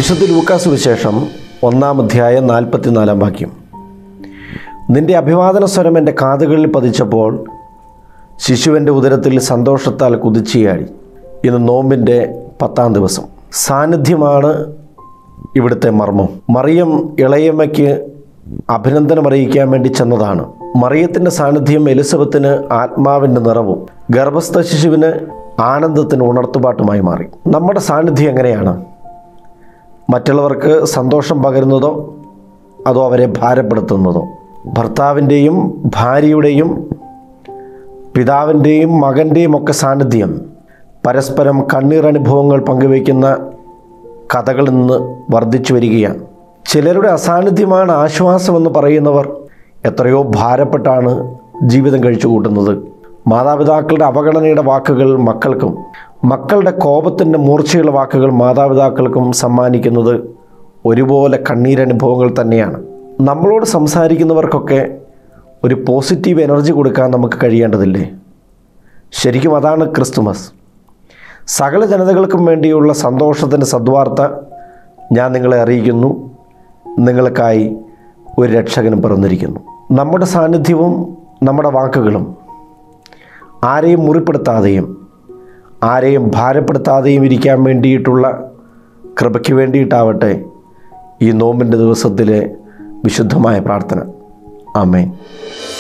വിശുദ്ധ ലൂക്കാസ് വിശേഷം ഒന്നാം അധ്യായം നാൽപ്പത്തിനാലാം വാക്യം നിന്റെ അഭിവാദന സ്വരം എൻ്റെ കാതുകളിൽ പതിച്ചപ്പോൾ ശിശുവിൻ്റെ ഉദരത്തിൽ സന്തോഷത്താൽ കുതിച്ചിയാടി ഇന്ന് നോമ്പിൻ്റെ പത്താം ദിവസം സാന്നിധ്യമാണ് ഇവിടുത്തെ മർമ്മം മറിയം ഇളയമ്മയ്ക്ക് അഭിനന്ദനം അറിയിക്കാൻ വേണ്ടി ചെന്നതാണ് മറിയത്തിൻ്റെ സാന്നിധ്യം എലിസബത്തിന് ആത്മാവിൻ്റെ നിറവും ഗർഭസ്ഥ ശിശുവിന് ആനന്ദത്തിന് ഉണർത്തുപാട്ടുമായി മാറി നമ്മുടെ സാന്നിധ്യം എങ്ങനെയാണ് മറ്റുള്ളവർക്ക് സന്തോഷം പകരുന്നതോ അതോ അവരെ ഭാരപ്പെടുത്തുന്നതോ ഭർത്താവിൻ്റെയും ഭാര്യയുടെയും പിതാവിൻ്റെയും മകൻ്റെയും ഒക്കെ സാന്നിധ്യം പരസ്പരം കണ്ണീർ അനുഭവങ്ങൾ പങ്കുവയ്ക്കുന്ന കഥകൾ ഇന്ന് വർദ്ധിച്ചു വരികയാണ് ചിലരുടെ അസാന്നിധ്യമാണ് ആശ്വാസമെന്ന് പറയുന്നവർ എത്രയോ ഭാരപ്പെട്ടാണ് ജീവിതം കഴിച്ചു കൂട്ടുന്നത് മാതാപിതാക്കളുടെ അവഗണനയുടെ വാക്കുകൾ മക്കൾക്കും മക്കളുടെ കോപത്തിൻ്റെ മൂർച്ചയുള്ള വാക്കുകൾ മാതാപിതാക്കൾക്കും സമ്മാനിക്കുന്നത് ഒരുപോലെ കണ്ണീരനുഭവങ്ങൾ തന്നെയാണ് നമ്മളോട് സംസാരിക്കുന്നവർക്കൊക്കെ ഒരു പോസിറ്റീവ് എനർജി കൊടുക്കാൻ നമുക്ക് കഴിയേണ്ടതില്ലേ ശരിക്കും അതാണ് ക്രിസ്തുമസ് സകല ജനതകൾക്കും വേണ്ടിയുള്ള സന്തോഷത്തിൻ്റെ സദ്വാർത്ത ഞാൻ നിങ്ങളെ അറിയിക്കുന്നു നിങ്ങൾക്കായി ഒരു രക്ഷകനും പിറന്നിരിക്കുന്നു നമ്മുടെ സാന്നിധ്യവും നമ്മുടെ വാക്കുകളും ആരെയും മുറിപ്പെടുത്താതെയും ആരെയും ഭാരപ്പെടുത്താതെയും ഇരിക്കാൻ വേണ്ടിയിട്ടുള്ള കൃപയ്ക്ക് വേണ്ടിയിട്ടാവട്ടെ ഈ നോമ്പിൻ്റെ ദിവസത്തിലെ വിശുദ്ധമായ പ്രാർത്ഥന ആമേൻ